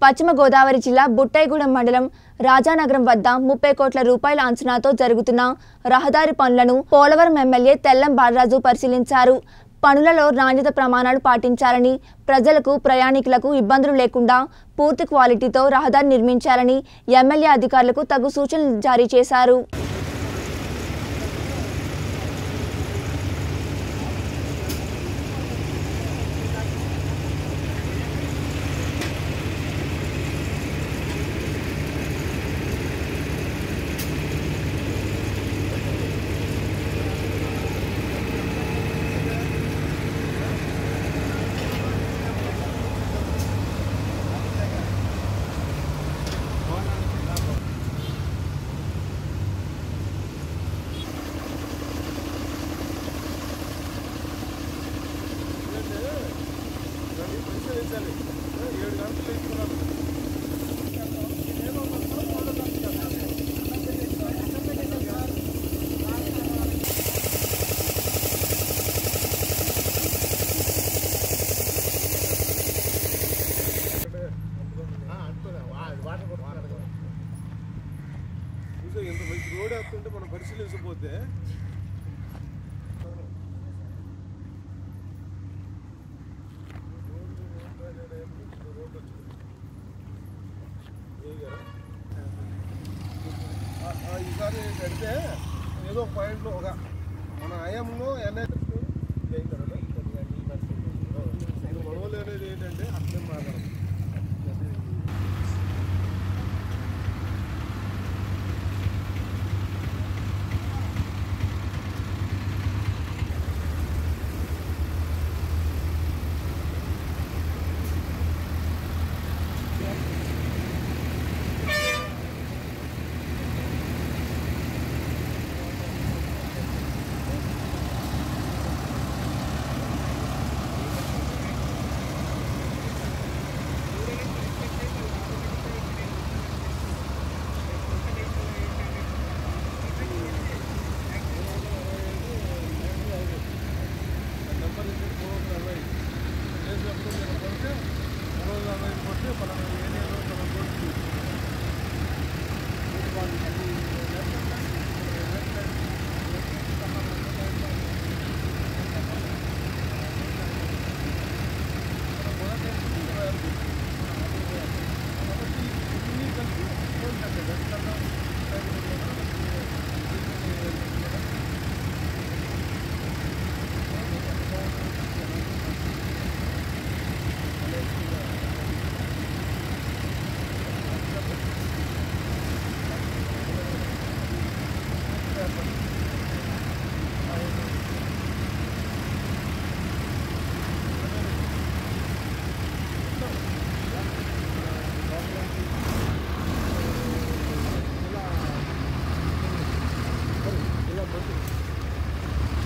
పశ్చిమ గోదావరి జిల్లా బుట్టైగూడెం మండలం రాజానగరం వద్ద ముప్పై కోట్ల రూపాయల అంచనాతో జరుగుతున్న రహదారి పనులను పోలవరం ఎమ్మెల్యే తెల్లం బాలరాజు పరిశీలించారు పనులలో నాణ్యత ప్రమాణాలు పాటించాలని ప్రజలకు ప్రయాణికులకు ఇబ్బందులు లేకుండా పూర్తి క్వాలిటీతో రహదారి నిర్మించాలని ఎమ్మెల్యే అధికారులకు తగు సూచనలు జారీ చేశారు చూసా ఎంత మంచి రోడ్ వేస్తుంటే మనం పరిశీలించకపోతే ఈసారి కడితే ఏదో ఒక పాయింట్లో ఒక మన హయాంలో ఎన్ఐ మనవలు అనేది ఏంటంటే అట్లే మాట్లాడదు నెంబర్ ఏంటంటే మూడు వందల అరవై చేసినప్పుడు నేను కొడితే మూడు వందల అరవై కొడితే పలానా ఏరియాలో మనం కొడుతుంది